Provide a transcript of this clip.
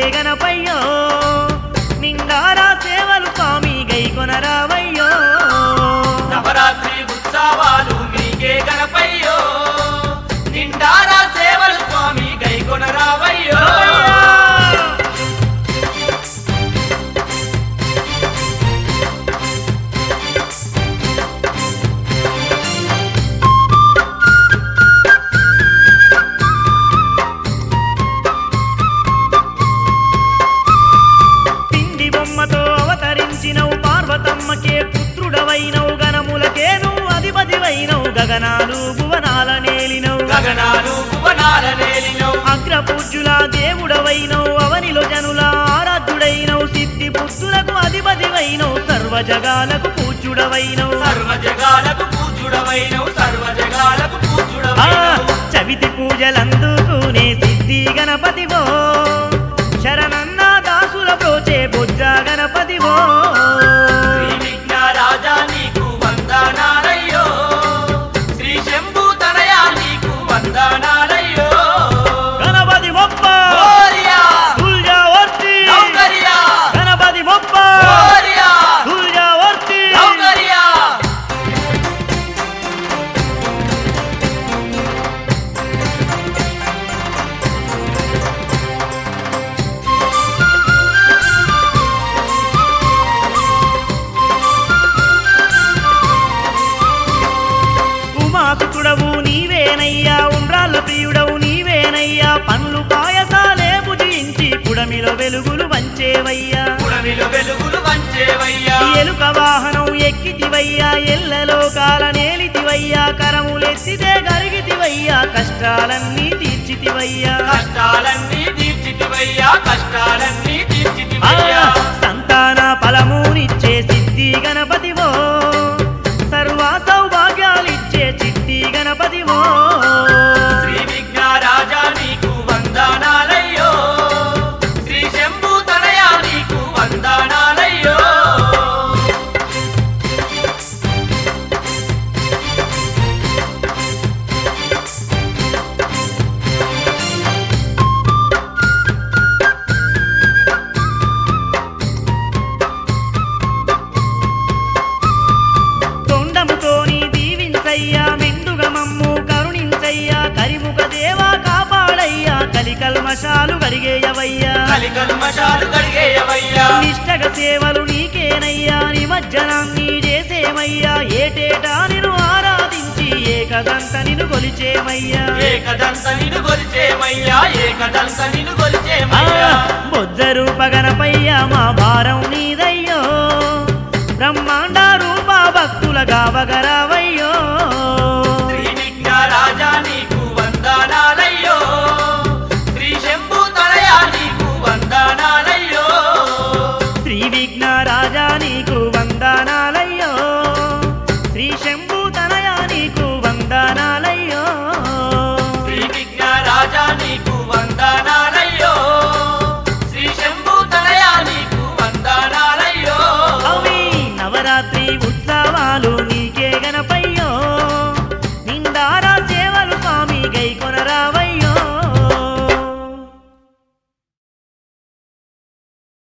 గణపయ్యో నిండారా సేవలు స్వామి గైకొనరావయ్యో నవరాత్రి ఉత్సవాలు మీకే గణపయ్యో నిండారా సేవలు స్వామి గైకొనరావయ్యో పిండి బొమ్మతో అవతరించినవు పార్వతమ్మకే పుత్రుడవైనవు గణములకే నువ్వు అధిపతివైనవు గగనాలు భువనాల నేలినవు గగనాలు భువనాల నేలినవు అగ్రపూజ్యుల దేవుడవైనవు అవనిలో జనుల ఆరాధ్యుడైనవు సిద్ధి బుద్ధులకు అధిపతివైనవు సర్వ జగాలకు పూజ్యుడవైనవు సర్వ జగాలకు పూజుడవైనవు సర్వ జగాలకు ఆ, పూజుడవైనవు చవితి పూజలందుకునే సిద్ధి గణపతివో శరణన్న దాసుల ప్రోచే బొజ్జ గణపతివో శ్రీ విఘ్న రాజా నీకు వందనాలయ్యో శ్రీ శంభు తనయా నీకు వందనాలయ్యో గణపతి మొప్ప ఓరియా దుర్గావర్తి సౌకర్యా గణపతి మొప్ప ఓరియా దుర్గావర్తి సౌకర్యా ఉమాసుకుడవు నీవేనయ్యా ఉండ్రాళ్ళ ప్రియుడవు నీవేనయ్యా పండ్లు పాయసాలే భుజించి పుడమిలో వెలుగులు వంచేవయ్యా పుడమిలో వెలుగులు వంచేవయ్యా ఎలుక వాహనం ఎక్కితివయ్యా ఎల్లలోకాల నేలితివయ్యా కరములెత్తితే గరిగితివయ్యా కష్టాలన్నీ తీర్చితివయ్యా కష్టాలన్నీ తీర్చితివయ్యా కష్టాలన్నీ ఆ, తీర్చితివయ్యా సంతాన ఫలమునిచ్చే సిద్ధి గణపతివో సర్వ సౌభాగ్యాలిచ్చే చిట్టి గణపతివో శ్రీ విఘ్న రాజా నీకు వందనాలయ్యో శ్రీ శంభు తనయా నీకు వందనాలయ్యో తొండముతోని దీవించయ్యా మెండుగ మమ్ము కరుణించయ్యా కరిముఖ దేవా కాపాడయ్యా కలికల్మషాలు గడిగేయవయ్యా కలికల్మషాలు కడిగేయవయ్యా నిష్టగ సేవలు నీకేనయ్యా నిమజ్జనాన్ని చేసేమయ్యా ఏటేటా నిన్ను ఆరాధించి ఏకదంత నిన్ను కొలిచేమయ్యా ఏకదంత నిన్ను కొలిచేమయ్యా ఏకదంత నిన్ను ఆ, కొలిచేమయ్యా బొజ్జ రూప గణపయ్య మా భారం నీదయ్యో బ్రహ్మాండ రూప భక్తుల గావగరావ